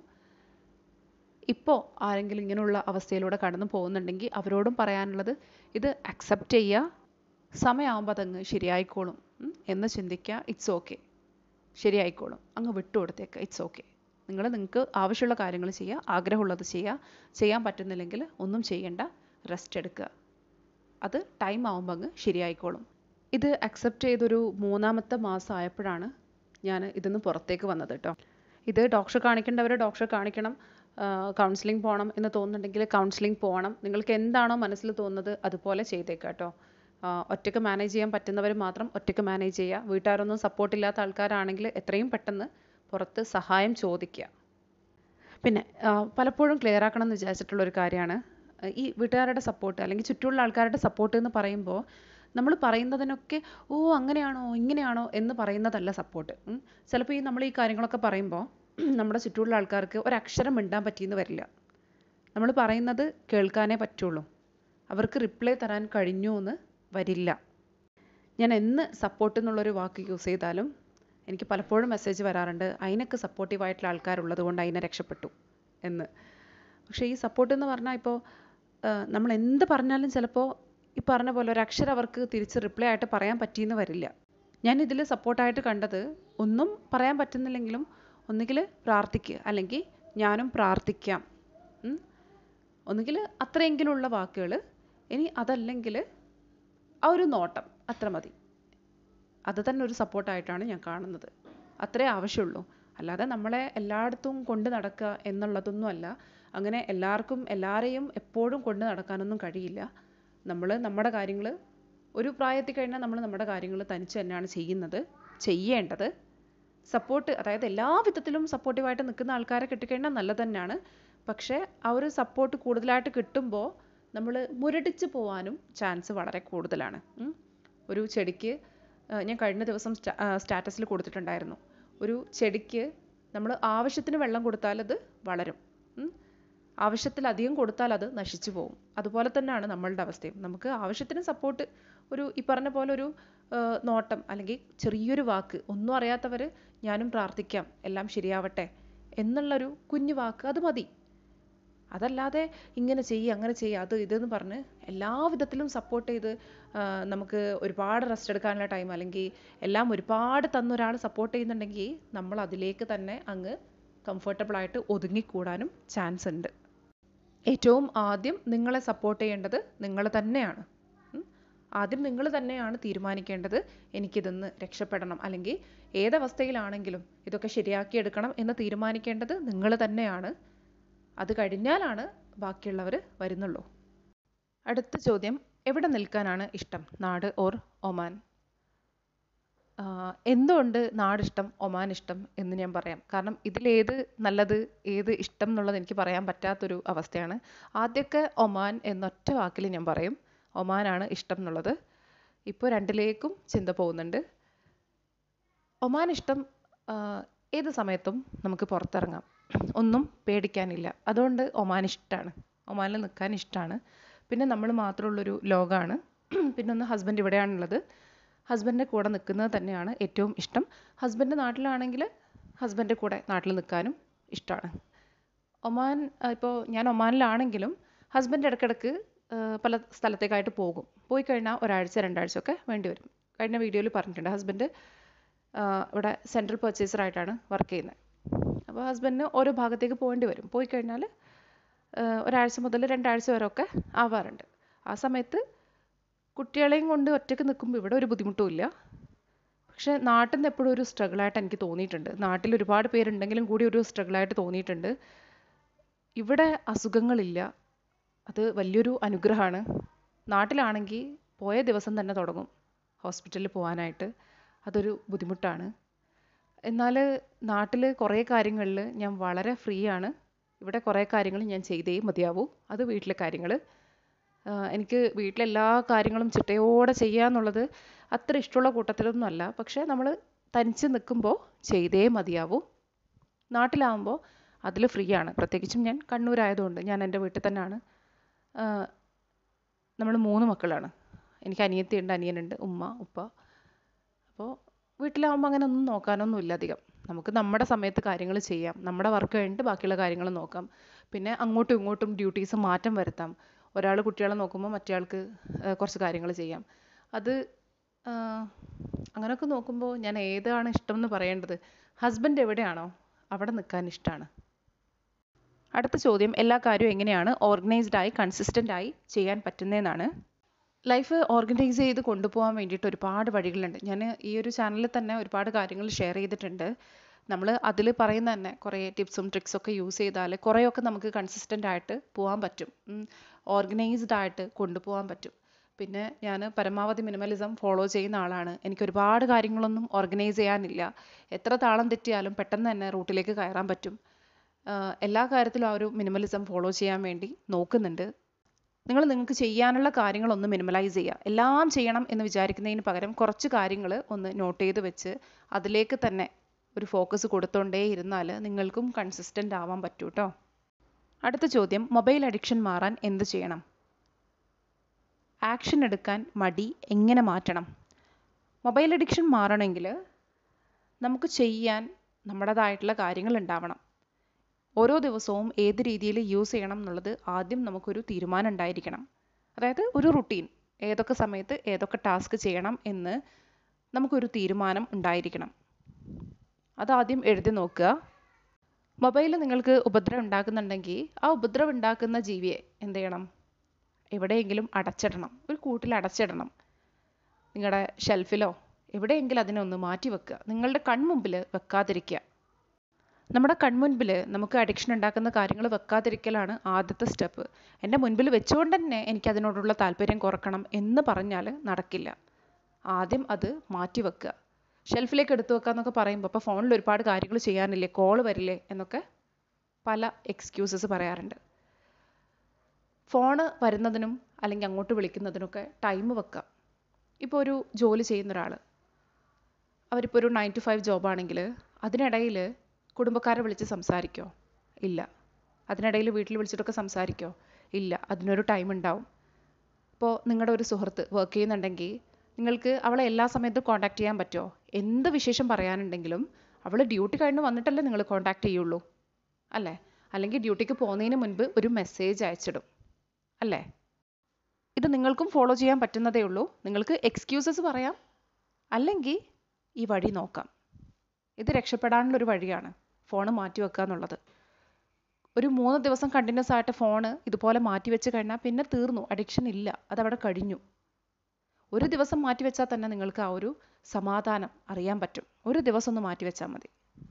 ഇപ്പോൾ ആരെങ്കിലും ഇങ്ങനെയുള്ള അവസ്ഥയിലൂടെ കടന്നു പോകുന്നുണ്ടെങ്കിൽ അവരോടും പറയാനുള്ളത് ഇത് അക്സെപ്റ്റ് ചെയ്യുക സമയമാകുമ്പോൾ അതങ്ങ് ശരിയായിക്കോളും ഉം, എന്ന് ചിന്തിക്കുക ഇറ്റ്സ് ഓക്കെ ശരിയായിക്കോളും അങ്ങ് വിട്ടുകൊടുത്തേക്ക് ഇറ്റ്സ് ഓക്കെ നിങ്ങൾ നിങ്ങൾക്ക് ആവശ്യമുള്ള കാര്യങ്ങൾ ചെയ്യുക ആഗ്രഹമുള്ളത് ചെയ്യുക ചെയ്യാൻ പറ്റുന്നില്ലെങ്കിൽ ഒന്നും ചെയ്യണ്ട റെസ്റ്റ് എടുക്കുക അത് ടൈം ആകുമ്പോൾ അങ്ങ് ശരിയായിക്കോളും ഇത് അക്സെപ്റ്റ് ചെയ്തൊരു മൂന്നാമത്തെ മാസം ആയപ്പോഴാണ് ഞാൻ ഇതിന്ന് പുറത്തേക്ക് വന്നത് കേട്ടോ ഇത് ഡോക്ടറെ കാണിക്കേണ്ടവർ ഡോക്ടറെ കാണിക്കണം കൗൺസിലിംഗ് പോകണം എന്ന് തോന്നുന്നുണ്ടെങ്കിൽ കൗൺസിലിംഗ് പോകണം നിങ്ങൾക്ക് എന്താണോ മനസ്സിൽ തോന്നുന്നത് അതുപോലെ ചെയ്തേക്കാം കേട്ടോ ഒറ്റയ്ക്ക് മാനേജ് ചെയ്യാൻ പറ്റുന്നവർ മാത്രം ഒറ്റയ്ക്ക് മാനേജ് ചെയ്യുക വീട്ടുകാരൊന്നും സപ്പോർട്ട് ഇല്ലാത്ത ആൾക്കാരാണെങ്കിൽ എത്രയും പെട്ടെന്ന് പുറത്ത് സഹായം ചോദിക്കുക പിന്നെ ആ, പലപ്പോഴും ക്ലിയർ ആക്കണം എന്ന് വിചാരിച്ചിട്ടുള്ള ഒരു കാര്യമാണ് ഈ വീട്ടുകാരുടെ സപ്പോർട്ട് അല്ലെങ്കിൽ ചുറ്റുമുള്ള ആൾക്കാരുടെ സപ്പോർട്ട് എന്ന് പറയുമ്പോൾ നമ്മൾ പറയുന്നതിനൊക്കെ ഓ അങ്ങനെയാണോ ഇങ്ങനെയാണോ എന്ന് പറയുന്നതല്ല സപ്പോർട്ട് ചിലപ്പോൾ ഈ നമ്മൾ ഈ കാര്യങ്ങളൊക്കെ പറയുമ്പോൾ നമ്മുടെ ചുറ്റുമുള്ള ആൾക്കാർക്ക് ഒരക്ഷരം മിണ്ടാൻ പറ്റിയെന്ന് വരില്ല നമ്മൾ പറയുന്നത് കേൾക്കാനേ പറ്റുള്ളൂ അവർക്ക് റിപ്ലൈ തരാൻ കഴിഞ്ഞു എന്ന് വരില്ല ഞാൻ എന്ന് സപ്പോർട്ട് എന്നുള്ളൊരു വാക്ക് യൂസ് ചെയ്താലും എനിക്ക് പലപ്പോഴും മെസ്സേജ് വരാറുണ്ട് അതിനൊക്കെ സപ്പോർട്ടീവായിട്ടുള്ള ആൾക്കാരുള്ളത് കൊണ്ട് അതിനെ രക്ഷപ്പെട്ടു എന്ന് പക്ഷേ ഈ സപ്പോർട്ട് എന്ന് പറഞ്ഞാൽ ഇപ്പോൾ നമ്മൾ എന്ത് പറഞ്ഞാലും ചിലപ്പോൾ ഈ പറഞ്ഞ പോലെ ഒരു അക്ഷരം അവർക്ക് തിരിച്ച് റിപ്ലൈ ആയിട്ട് പറയാൻ പറ്റിയെന്ന് വരില്ല ഞാൻ ഇതിൽ സപ്പോർട്ടായിട്ട് കണ്ടത് ഒന്നും പറയാൻ പറ്റുന്നില്ലെങ്കിലും ഒന്നുകിൽ പ്രാർത്ഥിക്കുക അല്ലെങ്കിൽ ഞാനും പ്രാർത്ഥിക്കാം ഉം. ഒന്നുകിൽ അത്രയെങ്കിലുള്ള വാക്കുകൾ ഇനി അതല്ലെങ്കിൽ ആ ഒരു നോട്ടം അത്ര മതി അത് തന്നെ ഒരു സപ്പോർട്ടായിട്ടാണ് ഞാൻ കാണുന്നത് അത്രേ ആവശ്യമുള്ളൂ അല്ലാതെ നമ്മളെ എല്ലായിടത്തും കൊണ്ട് നടക്കുക എന്നുള്ളതൊന്നും അല്ല അങ്ങനെ എല്ലാവർക്കും എല്ലാവരെയും എപ്പോഴും കൊണ്ട് നടക്കാനൊന്നും കഴിയില്ല നമ്മൾ നമ്മുടെ കാര്യങ്ങൾ ഒരു പ്രായത്തിൽ കഴിഞ്ഞാൽ നമ്മൾ നമ്മുടെ കാര്യങ്ങൾ തനിച്ച് തന്നെയാണ് ചെയ്യുന്നത് ചെയ്യേണ്ടത് സപ്പോർട്ട് അതായത് എല്ലാ വിധത്തിലും സപ്പോർട്ടീവായിട്ട് നിൽക്കുന്ന ആൾക്കാരെ കിട്ടിക്കഴിഞ്ഞാൽ നല്ലത് തന്നെയാണ് പക്ഷേ ആ ഒരു സപ്പോർട്ട് കൂടുതലായിട്ട് കിട്ടുമ്പോൾ നമ്മൾ മുരടിച്ച് പോവാനും ചാൻസ് വളരെ കൂടുതലാണ് ഉം. ഒരു ചെടിക്ക് ആ, ഞാൻ കഴിഞ്ഞ ദിവസം സ്റ്റാറ്റസിൽ കൊടുത്തിട്ടുണ്ടായിരുന്നു ഒരു ചെടിക്ക് നമ്മൾ ആവശ്യത്തിന് വെള്ളം കൊടുത്താൽ അത് വളരും ഉം. ആവശ്യത്തിലധികം കൊടുത്താൽ അത് നശിച്ചു പോകും അതുപോലെ തന്നെയാണ് നമ്മളുടെ അവസ്ഥയും നമുക്ക് ആവശ്യത്തിന് സപ്പോർട്ട് ഒരു ഈ പറഞ്ഞ പോലെ ഒരു ആ, നോട്ടം അല്ലെങ്കിൽ ചെറിയൊരു വാക്ക് ഒന്നും അറിയാത്തവർ ഞാനും പ്രാർത്ഥിക്കാം എല്ലാം ശരിയാവട്ടെ എന്നുള്ളൊരു കുഞ്ഞു വാക്ക് അത് മതി അതല്ലാതെ ഇങ്ങനെ ചെയ്യുക അങ്ങനെ ചെയ്യുക അത് ഇതെന്ന് പറഞ്ഞ് എല്ലാ വിധത്തിലും സപ്പോർട്ട് ചെയ്ത് ആ, നമുക്ക് ഒരുപാട് റെസ്റ്റ് എടുക്കാനുള്ള ടൈം അല്ലെങ്കിൽ എല്ലാം ഒരുപാട് തന്ന ഒരാൾ സപ്പോർട്ട് ചെയ്യുന്നുണ്ടെങ്കിൽ നമ്മൾ അതിലേക്ക് തന്നെ അങ്ങ് comfortable ആയിട്ട് ഒതുങ്ങിക്കൂടാനും ചാൻസ് ഉണ്ട് ഏറ്റവും ആദ്യം നിങ്ങളെ സപ്പോർട്ട് ചെയ്യേണ്ടത് നിങ്ങൾ തന്നെയാണ് ഉം. ആദ്യം നിങ്ങൾ തന്നെയാണ് തീരുമാനിക്കേണ്ടത് എനിക്കിതിന്ന് രക്ഷപ്പെടണം അല്ലെങ്കിൽ ഏതവസ്ഥയിലാണെങ്കിലും ഇതൊക്കെ ശരിയാക്കിയെടുക്കണം എന്ന് തീരുമാനിക്കേണ്ടത് നിങ്ങൾ തന്നെയാണ് അത് കഴിഞ്ഞാലാണ് ബാക്കിയുള്ളവർ വരുന്നുള്ളൂ അടുത്ത ചോദ്യം എവിടെ നിൽക്കാനാണ് ഇഷ്ടം നാട് ഓർ ഒമാൻ ആഹ് എന്തുകൊണ്ട് നാട് ഇഷ്ടം ഒമാൻ ഇഷ്ടം എന്ന് ഞാൻ പറയാം കാരണം ഇതിലേത് നല്ലത് ഏത് ഇഷ്ടം എന്നുള്ളത് എനിക്ക് പറയാൻ പറ്റാത്തൊരു അവസ്ഥയാണ് ആദ്യമൊക്കെ ഒമാൻ എന്നൊറ്റ വാക്കിൽ ഞാൻ പറയും ഒമാനാണ് ഇഷ്ടം എന്നുള്ളത് ഇപ്പോൾ രണ്ടിലേക്കും ചിന്ത പോകുന്നുണ്ട് ഒമാൻ ഇഷ്ടം ആഹ് ഏത് സമയത്തും നമുക്ക് പുറത്തിറങ്ങാം ഒന്നും പേടിക്കാനില്ല അതുകൊണ്ട് ഒമാൻ ഇഷ്ടമാണ് ഒമാനിൽ നിൽക്കാൻ ഇഷ്ടമാണ് പിന്നെ നമ്മൾ മാത്രമുള്ളൊരു ലോകമാണ് പിന്നെ ഒന്ന് ഹസ്ബൻഡ് ഇവിടെയാണുള്ളത് ഹസ്ബൻഡിൻ്റെ കൂടെ നിൽക്കുന്നത് തന്നെയാണ് ഏറ്റവും ഇഷ്ടം ഹസ്ബൻഡ് നാട്ടിലാണെങ്കിൽ ഹസ്ബൻഡ് കൂടെ നാട്ടിൽ നിൽക്കാനും ഇഷ്ടമാണ് ഒമാൻ ഇപ്പോൾ ഞാൻ ഒമാനിലാണെങ്കിലും ഹസ്ബൻഡ് ഇടയ്ക്കിടയ്ക്ക് ആ, പല സ്ഥലത്തേക്കായിട്ട് പോകും പോയി കഴിഞ്ഞാൽ ഒരാഴ്ച രണ്ടാഴ്ച ഒക്കെ വേണ്ടി വരും കഴിഞ്ഞ വീഡിയോയിൽ പറഞ്ഞിട്ടുണ്ട് ഹസ്ബൻഡ് ഇവിടെ സെൻട്രൽ പർച്ചേസറായിട്ടാണ് വർക്ക് ചെയ്യുന്നത് അപ്പോൾ ഹസ്ബൻഡിന് ഓരോ ഭാഗത്തേക്ക് പോകേണ്ടി വരും പോയി കഴിഞ്ഞാൽ ഒരാഴ്ച മുതൽ രണ്ടാഴ്ച വരെ ഒക്കെ ആവാറുണ്ട് ആ സമയത്ത് കുട്ടികളെയും കൊണ്ട് ഒറ്റയ്ക്ക് നിൽക്കുമ്പോൾ ഇവിടെ ഒരു ബുദ്ധിമുട്ടും ഇല്ല പക്ഷേ നാട്ടിൽ നിന്ന് എപ്പോഴും ഒരു സ്ട്രഗിളായിട്ട് എനിക്ക് തോന്നിയിട്ടുണ്ട് നാട്ടിൽ ഒരുപാട് പേരുണ്ടെങ്കിലും കൂടി ഒരു സ്ട്രഗിളായിട്ട് തോന്നിയിട്ടുണ്ട് ഇവിടെ അസുഖങ്ങളില്ല അത് വലിയൊരു അനുഗ്രഹമാണ് നാട്ടിലാണെങ്കിൽ പോയ ദിവസം തന്നെ തുടങ്ങും ഹോസ്പിറ്റലിൽ പോകാനായിട്ട് അതൊരു ബുദ്ധിമുട്ടാണ് എന്നാൽ നാട്ടിൽ കുറേ കാര്യങ്ങളിൽ ഞാൻ വളരെ ഫ്രീ ആണ് ഇവിടെ കുറേ കാര്യങ്ങൾ ഞാൻ ചെയ്തേ മതിയാവൂ അത് വീട്ടിലെ കാര്യങ്ങൾ എനിക്ക് വീട്ടിലെല്ലാ കാര്യങ്ങളും ചിട്ടയോടെ ചെയ്യുക എന്നുള്ളത് അത്ര ഇഷ്ടമുള്ള കൂട്ടത്തിലൊന്നും അല്ല പക്ഷേ നമ്മൾ തനിച്ച് നിൽക്കുമ്പോൾ ചെയ്തേ മതിയാവൂ നാട്ടിലാവുമ്പോൾ അതിൽ ഫ്രീ ആണ് പ്രത്യേകിച്ചും ഞാൻ കണ്ണൂരായതുകൊണ്ട് ഞാൻ എൻ്റെ വീട്ടിൽ തന്നെയാണ് നമ്മൾ മൂന്ന് മക്കളാണ് എനിക്ക് അനിയത്തിയുണ്ട് അനിയനുണ്ട് ഉമ്മ ഉപ്പ അപ്പോൾ വീട്ടിലാവുമ്പോൾ അങ്ങനെ ഒന്നും നോക്കാനൊന്നും ഇല്ല അധികം നമുക്ക് നമ്മുടെ സമയത്ത് കാര്യങ്ങൾ ചെയ്യാം നമ്മുടെ വർക്ക് കഴിഞ്ഞിട്ട് ബാക്കിയുള്ള കാര്യങ്ങൾ നോക്കാം പിന്നെ അങ്ങോട്ടും ഇങ്ങോട്ടും ഡ്യൂട്ടീസ് മാറ്റം വരുത്താം ഒരാൾ കുട്ടികളെ നോക്കുമ്പോൾ മറ്റേയാൾക്ക് കുറച്ച് കാര്യങ്ങൾ ചെയ്യാം അത് അങ്ങനെയൊക്കെ നോക്കുമ്പോൾ ഞാൻ ഏതാണ് ഇഷ്ടം എന്ന് പറയേണ്ടത് ഹസ്ബൻഡ് എവിടെയാണോ അവിടെ നിൽക്കാൻ ഇഷ്ടമാണ് അടുത്ത ചോദ്യം എല്ലാ കാര്യവും എങ്ങനെയാണ് ഓർഗനൈസ്ഡ് ആയി കൺസിസ്റ്റൻ്റ് ആയി ചെയ്യാൻ പറ്റുന്നതെന്നാണ് ലൈഫ് ഓർഗനൈസ് ചെയ്ത് കൊണ്ടുപോകാൻ വേണ്ടിയിട്ട് ഒരുപാട് വഴികളുണ്ട് ഞാൻ ഈ ഒരു ചാനലിൽ തന്നെ ഒരുപാട് കാര്യങ്ങൾ ഷെയർ ചെയ്തിട്ടുണ്ട് നമ്മൾ അതിൽ പറയുന്ന തന്നെ കുറേ ടിപ്സും ട്രിക്സും ഒക്കെ യൂസ് ചെയ്താൽ കുറേയൊക്കെ നമുക്ക് കൺസിസ്റ്റൻ്റ് ആയിട്ട് പോകാൻ പറ്റും ഓർഗനൈസ്ഡ് ആയിട്ട് കൊണ്ടുപോകാൻ പറ്റും പിന്നെ ഞാൻ പരമാവധി മിനിമലിസം ഫോളോ ചെയ്യുന്ന ആളാണ് എനിക്ക് ഒരുപാട് കാര്യങ്ങളൊന്നും ഓർഗനൈസ് ചെയ്യാനില്ല എത്ര താളം തെറ്റിയാലും പെട്ടെന്ന് തന്നെ റൂട്ടിലേക്ക് കയറാൻ പറ്റും എല്ലാ കാര്യത്തിലും ആ ഒരു മിനിമലിസം ഫോളോ ചെയ്യാൻ വേണ്ടി നോക്കുന്നുണ്ട് നിങ്ങൾ നിങ്ങൾക്ക് ചെയ്യാനുള്ള കാര്യങ്ങളൊന്ന് മിനിമലൈസ് ചെയ്യുക എല്ലാം ചെയ്യണം എന്ന് വിചാരിക്കുന്നതിന് പകരം കുറച്ച് കാര്യങ്ങൾ ഒന്ന് നോട്ട് ചെയ്ത് വെച്ച് അതിലേക്ക് തന്നെ ഒരു ഫോക്കസ് കൊടുത്തോണ്ടേ ഇരുന്നാൽ നിങ്ങൾക്കും കൺസിസ്റ്റൻ്റ് ആവാൻ പറ്റൂ കേട്ടോ അടുത്ത ചോദ്യം മൊബൈൽ അഡിക്ഷൻ മാറാൻ എന്ത് ചെയ്യണം ആക്ഷൻ എടുക്കാൻ മടി എങ്ങനെ മാറ്റണം മൊബൈൽ അഡിക്ഷൻ മാറണമെങ്കിൽ നമുക്ക് ചെയ്യാൻ നമ്മുടേതായിട്ടുള്ള കാര്യങ്ങൾ ഉണ്ടാവണം ഓരോ ദിവസവും ഏത് രീതിയിൽ യൂസ് ചെയ്യണം എന്നുള്ളത് ആദ്യം നമുക്കൊരു തീരുമാനം ഉണ്ടായിരിക്കണം അതായത് ഒരു റുട്ടീൻ ഏതൊക്കെ സമയത്ത് ഏതൊക്കെ ടാസ്ക് ചെയ്യണം എന്ന് നമുക്കൊരു തീരുമാനം ഉണ്ടായിരിക്കണം അതാദ്യം എഴുതി നോക്കുക മൊബൈൽ നിങ്ങൾക്ക് ഉപദ്രവം ഉണ്ടാക്കുന്നുണ്ടെങ്കിൽ ആ ഉപദ്രവം ഉണ്ടാക്കുന്ന ജീവിയെ എന്ത് ചെയ്യണം എവിടെയെങ്കിലും അടച്ചിടണം ഒരു കൂട്ടിൽ അടച്ചിടണം നിങ്ങളുടെ ഷെൽഫിലോ എവിടെയെങ്കിലും അതിനെ ഒന്ന് മാറ്റി വെക്കുക നിങ്ങളുടെ കൺമുമ്പിൽ വെക്കാതിരിക്കുക നമ്മുടെ കൺമുൻപിൽ നമുക്ക് അഡിക്ഷൻ ഉണ്ടാക്കുന്ന കാര്യങ്ങൾ വെക്കാതിരിക്കലാണ് ആദ്യത്തെ സ്റ്റെപ്പ് എൻ്റെ മുൻപിൽ വെച്ചുകൊണ്ട് തന്നെ എനിക്ക് അതിനോടുള്ള താല്പര്യം കുറക്കണം എന്ന് പറഞ്ഞാൽ നടക്കില്ല ആദ്യം അത് മാറ്റി വെക്കുക ഷെൽഫിലേക്ക് എടുത്തു വെക്കുക എന്നൊക്കെ പറയുമ്പോൾ ഇപ്പോൾ ഫോണിൽ ഒരുപാട് കാര്യങ്ങൾ ചെയ്യാനില്ലേ കോൾ വരില്ലേ എന്നൊക്കെ പല എക്സ്ക്യൂസസ് പറയാറുണ്ട് ഫോണ് വരുന്നതിനും അല്ലെങ്കിൽ അങ്ങോട്ട് വിളിക്കുന്നതിനൊക്കെ ടൈം വെക്കാം ഇപ്പോൾ ഒരു ജോലി ചെയ്യുന്ന ഒരാൾ അവരിപ്പോൾ ഒരു നയൻ ടു ഫൈവ് ജോബാണെങ്കിൽ അതിനിടയിൽ കുടുംബക്കാരെ വിളിച്ച് സംസാരിക്കോ ഇല്ല അതിനിടയിൽ വീട്ടിൽ വിളിച്ചിട്ടൊക്കെ സംസാരിക്കോ ഇല്ല അതിനൊരു ടൈം ഉണ്ടാവും ഇപ്പോൾ നിങ്ങളുടെ ഒരു സുഹൃത്ത് വർക്ക് ചെയ്യുന്നുണ്ടെങ്കിൽ നിങ്ങൾക്ക് അവളെ എല്ലാ സമയത്തും കോൺടാക്ട് ചെയ്യാൻ പറ്റുമോ എന്ത് വിശേഷം പറയാനുണ്ടെങ്കിലും അവൾ ഡ്യൂട്ടി കഴിഞ്ഞ് വന്നിട്ടല്ലേ നിങ്ങൾ കോൺടാക്ട് ചെയ്യുള്ളൂ അല്ലേ അല്ലെങ്കിൽ ഡ്യൂട്ടിക്ക് പോകുന്നതിന് മുൻപ് ഒരു മെസ്സേജ് അയച്ചിടും അല്ലേ ഇത് നിങ്ങൾക്കും ഫോളോ ചെയ്യാൻ പറ്റുന്നതേ ഉള്ളൂ നിങ്ങൾക്ക് എക്സ്ക്യൂസസ് പറയാം അല്ലെങ്കിൽ ഈ വഴി നോക്കാം ഇത് രക്ഷപ്പെടാനുള്ളൊരു വഴിയാണ് ഫോൺ മാറ്റി വെക്കുക എന്നുള്ളത് ഒരു മൂന്ന് ദിവസം കണ്ടിന്യൂസ് ആയിട്ട് ഫോണ് ഇതുപോലെ മാറ്റി വെച്ച് കഴിഞ്ഞാൽ പിന്നെ തീർന്നു അഡിക്ഷൻ ഇല്ല അതവിടെ കഴിഞ്ഞു ഒരു ദിവസം മാറ്റി വെച്ചാൽ തന്നെ നിങ്ങൾക്ക് ആ ഒരു സമാധാനം അറിയാൻ പറ്റും ഒരു ദിവസം ഒന്ന് മാറ്റി വെച്ചാൽ മതി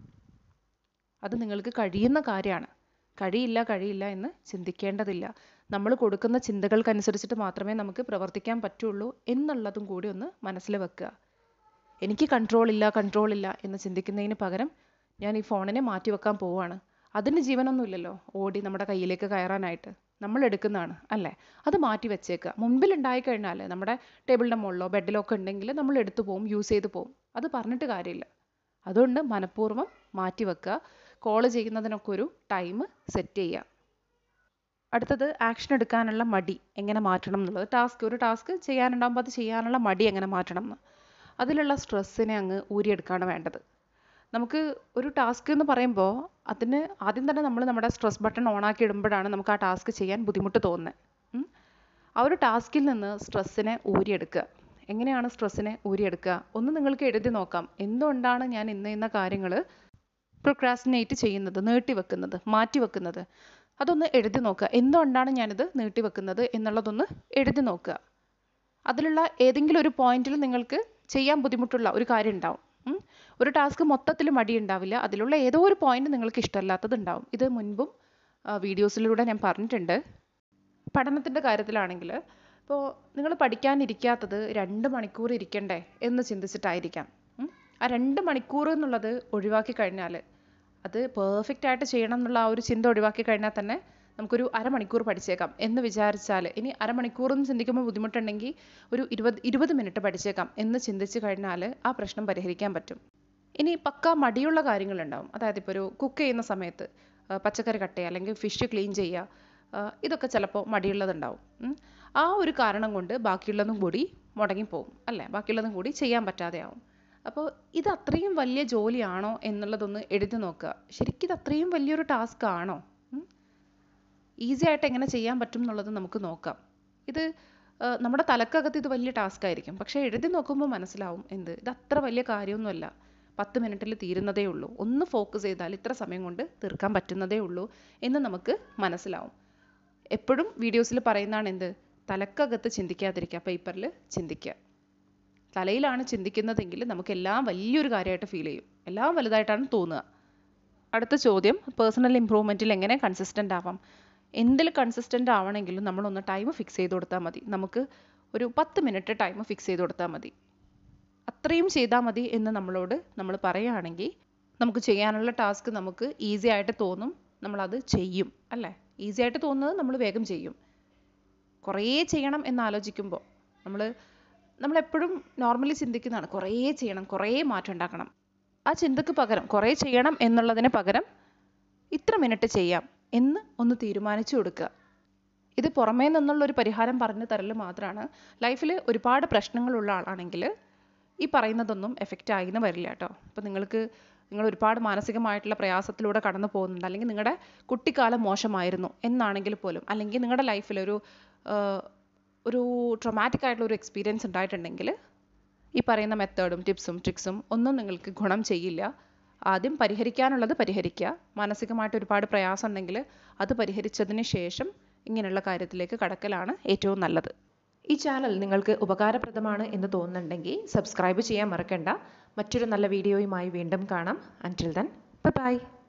അത് നിങ്ങൾക്ക് കഴിയുന്ന കാര്യമാണ് കഴിയില്ല കഴിയില്ല എന്ന് ചിന്തിക്കേണ്ടതില്ല നമ്മൾ കൊടുക്കുന്ന ചിന്തകൾക്കനുസരിച്ചിട്ട് മാത്രമേ നമുക്ക് പ്രവർത്തിക്കാൻ പറ്റുള്ളൂ എന്നുള്ളതും കൂടി ഒന്ന് മനസ്സിൽ വെക്കുക എനിക്ക് കൺട്രോൾ ഇല്ല കൺട്രോൾ ഇല്ല എന്ന് ചിന്തിക്കുന്നതിന് പകരം ഞാൻ ഈ ഫോണിനെ മാറ്റി വെക്കാൻ പോവാണ് അതിന് ജീവനൊന്നുമില്ലല്ലോ ഓടി നമ്മുടെ കയ്യിലേക്ക് കയറാനായിട്ട് നമ്മൾ എടുക്കുന്നതാണ് അല്ലേ അത് മാറ്റി വെച്ചേക്കുക മുൻപിൽ ഉണ്ടായിക്കഴിഞ്ഞാൽ നമ്മുടെ ടേബിളിൻ്റെ മുകളിലോ ബെഡിലോ ഒക്കെ ഉണ്ടെങ്കിൽ നമ്മൾ എടുത്തു പോവും യൂസ് ചെയ്ത് പോവും അത് പറഞ്ഞിട്ട് കാര്യമില്ല അതുകൊണ്ട് മനഃപൂർവ്വം മാറ്റി വെക്കുക കോൾ ചെയ്യുന്നതിനൊക്കെ ഒരു ടൈം സെറ്റ് ചെയ്യുക അടുത്തത് ആക്ഷൻ എടുക്കാനുള്ള മടി എങ്ങനെ മാറ്റണം എന്നുള്ളത് ടാസ്ക് ഒരു ടാസ്ക് ചെയ്യാനുണ്ടാകുമ്പോൾ അത് ചെയ്യാനുള്ള മടി എങ്ങനെ മാറ്റണം എന്ന് അതിലുള്ള സ്ട്രെസ്സിനെ അങ്ങ് ഊരിയെടുക്കുകയാണ് വേണ്ടത് നമുക്ക് ഒരു ടാസ്ക് എന്ന് പറയുമ്പോൾ അതിന് ആദ്യം തന്നെ നമ്മൾ നമ്മുടെ സ്ട്രെസ് ബട്ടൺ ഓണാക്കി ഇടുമ്പോഴാണ് നമുക്ക് ആ ടാസ്ക് ചെയ്യാൻ ബുദ്ധിമുട്ട് തോന്നുന്നത് ആ ഒരു ടാസ്കിൽ നിന്ന് സ്ട്രെസ്സിനെ ഊരിയെടുക്കുക എങ്ങനെയാണ് സ്ട്രെസ്സിനെ ഊരിയെടുക്കുക ഒന്ന് നിങ്ങൾക്ക് എഴുതി നോക്കാം എന്തുകൊണ്ടാണ് ഞാൻ ഇന്ന ഇന്ന കാര്യങ്ങൾ പ്രൊക്രാസ്റ്റിനേറ്റ് ചെയ്യുന്നത് നീട്ടിവെക്കുന്നത് മാറ്റിവെക്കുന്നത് അതൊന്ന് എഴുതി നോക്കുക എന്തുകൊണ്ടാണ് ഞാനിത് നീട്ടിവെക്കുന്നത് എന്നുള്ളതൊന്ന് എഴുതി നോക്കുക അതിലുള്ള ഏതെങ്കിലും ഒരു പോയിന്റിൽ നിങ്ങൾക്ക് ചെയ്യാൻ ബുദ്ധിമുട്ടുള്ള ഒരു കാര്യം ഉണ്ടാവും ഒരു ടാസ്ക് മൊത്തത്തിൽ മടി ഉണ്ടാവില്ല അതിലുള്ള ഏതോ ഒരു പോയിന്റ് നിങ്ങൾക്ക് ഇഷ്ടമല്ലാത്തത് ഉണ്ടാവും ഇത് മുൻപും വീഡിയോസിലൂടെ ഞാൻ പറഞ്ഞിട്ടുണ്ട് പഠനത്തിൻ്റെ കാര്യത്തിലാണെങ്കിൽ ഇപ്പോൾ നിങ്ങൾ പഠിക്കാനിരിക്കാത്തത് രണ്ട് മണിക്കൂർ ഇരിക്കണ്ടേ എന്ന് ചിന്തിച്ചിട്ടായിരിക്കാം ആ രണ്ട് മണിക്കൂർ എന്നുള്ളത് ഒഴിവാക്കി കഴിഞ്ഞാൽ അത് പെർഫെക്റ്റ് ആയിട്ട് ചെയ്യണം എന്നുള്ള ആ ഒരു ചിന്ത ഒഴിവാക്കി കഴിഞ്ഞാൽ തന്നെ നമുക്കൊരു അരമണിക്കൂർ പഠിച്ചേക്കാം എന്ന് വിചാരിച്ചാൽ ഇനി അരമണിക്കൂർ എന്ന് ചിന്തിക്കുമ്പോൾ ബുദ്ധിമുട്ടുണ്ടെങ്കിൽ ഒരു ഇരുപത് ഇരുപത് മിനിറ്റ് പഠിച്ചേക്കാം എന്ന് ചിന്തിച്ച് കഴിഞ്ഞാൽ ആ പ്രശ്നം പരിഹരിക്കാൻ പറ്റും ഇനി പക്ക മടിയുള്ള കാര്യങ്ങളുണ്ടാവും അതായത് ഇപ്പോൾ ഒരു കുക്ക് ചെയ്യുന്ന സമയത്ത് ആ, പച്ചക്കറി കട്ട് ചെയ്യുക അല്ലെങ്കിൽ ഫിഷ് ക്ലീൻ ചെയ്യുക ആ, ഇതൊക്കെ ചിലപ്പോൾ മടിയുള്ളതുണ്ടാവും ഉം. ആ ഒരു കാരണം കൊണ്ട് ബാക്കിയുള്ളതും കൂടി മുടങ്ങിപ്പോവും അല്ലേ ബാക്കിയുള്ളതും കൂടി ചെയ്യാൻ പറ്റാതെയാവും അപ്പോൾ ഇത് അത്രയും വലിയ ജോലിയാണോ എന്നുള്ളതൊന്ന് എഴുതി നോക്കുക ശരിക്കും ഇത് അത്രയും വലിയൊരു ടാസ്ക് ആണോ ഉം. ഈസി ആയിട്ട് എങ്ങനെ ചെയ്യാൻ പറ്റും എന്നുള്ളത് നമുക്ക് നോക്കാം ഇത് ആ, നമ്മുടെ തലക്കകത്ത് ഇത് വലിയ ടാസ്ക് ആയിരിക്കും പക്ഷേ എഴുതി നോക്കുമ്പോൾ മനസ്സിലാവും എന്ത് ഇത് അത്ര വലിയ കാര്യമൊന്നുമല്ല പത്ത് മിനിറ്റിൽ തീരുന്നതേ ഉള്ളൂ ഒന്ന് ഫോക്കസ് ചെയ്താൽ ഇത്ര സമയം കൊണ്ട് തീർക്കാൻ പറ്റുന്നതേ ഉള്ളൂ എന്ന് നമുക്ക് മനസ്സിലാവും എപ്പോഴും വീഡിയോസിൽ പറയുന്നതാണ് എന്ത് തലക്കകത്ത് ചിന്തിക്കാതിരിക്കുക പേപ്പറിൽ ചിന്തിക്കുക തലയിലാണ് ചിന്തിക്കുന്നതെങ്കിൽ നമുക്ക് എല്ലാം വലിയൊരു കാര്യമായിട്ട് ഫീൽ ചെയ്യും എല്ലാം വലുതായിട്ടാണ് തോന്നുക അടുത്ത ചോദ്യം പേഴ്സണൽ ഇമ്പ്രൂവ്മെൻറ്റിൽ എങ്ങനെ കൺസിസ്റ്റൻ്റ് ആവാം എന്തിൽ കൺസിസ്റ്റൻ്റ് ആവണമെങ്കിലും നമ്മളൊന്ന് ടൈം ഫിക്സ് ചെയ്ത് കൊടുത്താൽ മതി നമുക്ക് ഒരു പത്ത് മിനിറ്റ് ടൈം ഫിക്സ് ചെയ്ത് കൊടുത്താൽ മതി അത്രയും ചെയ്താൽ മതി എന്ന് നമ്മളോട് നമ്മൾ പറയുകയാണെങ്കിൽ നമുക്ക് ചെയ്യാനുള്ള ടാസ്ക് നമുക്ക് ഈസി ആയിട്ട് തോന്നും നമ്മളത് ചെയ്യും അല്ലേ ഈസി ആയിട്ട് തോന്നുന്നത് നമ്മൾ വേഗം ചെയ്യും കുറേ ചെയ്യണം എന്ന് ആലോചിക്കുമ്പോൾ നമ്മൾ നമ്മളെപ്പോഴും നോർമലി ചിന്തിക്കുന്നതാണ് കുറേ ചെയ്യണം കുറേ മാറ്റം ഉണ്ടാക്കണം ആ ചിന്തക്ക് പകരം കുറേ ചെയ്യണം എന്നുള്ളതിന് പകരം ഇത്ര മിനിറ്റ് ചെയ്യാം എന്ന് ഒന്ന് തീരുമാനിച്ചു കൊടുക്കുക ഇത് പുറമേ നിന്നുള്ള ഒരു പരിഹാരം പറഞ്ഞു തരൽ മാത്രമാണ് ലൈഫിൽ ഒരുപാട് പ്രശ്നങ്ങളുള്ള ആളാണെങ്കിൽ ഈ പറയുന്നതൊന്നും എഫക്റ്റ് ആയിന്ന് വരില്ല കേട്ടോ അപ്പോൾ നിങ്ങൾക്ക് നിങ്ങൾ ഒരുപാട് മാനസികമായിട്ടുള്ള പ്രയാസത്തിലൂടെ കടന്നു പോകുന്നുണ്ട് അല്ലെങ്കിൽ നിങ്ങളുടെ കുട്ടിക്കാലം മോശമായിരുന്നു എന്നാണെങ്കിൽ പോലും അല്ലെങ്കിൽ നിങ്ങളുടെ ലൈഫിൽ ഒരു ആ, ഒരു ട്രൊമാറ്റിക് ആയിട്ടുള്ള ഒരു എക്സ്പീരിയൻസ് ഉണ്ടായിട്ടുണ്ടെങ്കിൽ ഈ പറയുന്ന മെത്തേഡും ടിപ്സും ട്രിക്സും ഒന്നും നിങ്ങൾക്ക് ഗുണം ചെയ്യില്ല ആദ്യം പരിഹരിക്കാനുള്ളത് പരിഹരിക്കുക മാനസികമായിട്ട് ഒരുപാട് പ്രയാസം ഉണ്ടെങ്കിൽ അത് പരിഹരിച്ചതിന് ശേഷം ഇങ്ങനെയുള്ള കാര്യത്തിലേക്ക് കടക്കലാണ് ഏറ്റവും നല്ലത് ഈ ചാനൽ നിങ്ങൾക്ക് ഉപകാരപ്രദമാണ് എന്ന് തോന്നുന്നുണ്ടെങ്കിൽ സബ്സ്ക്രൈബ് ചെയ്യാൻ മറക്കണ്ട മറ്റൊരു നല്ല വീഡിയോയുമായി വീണ്ടും കാണാം അൻറ്റിൽ ദെൻ ബൈ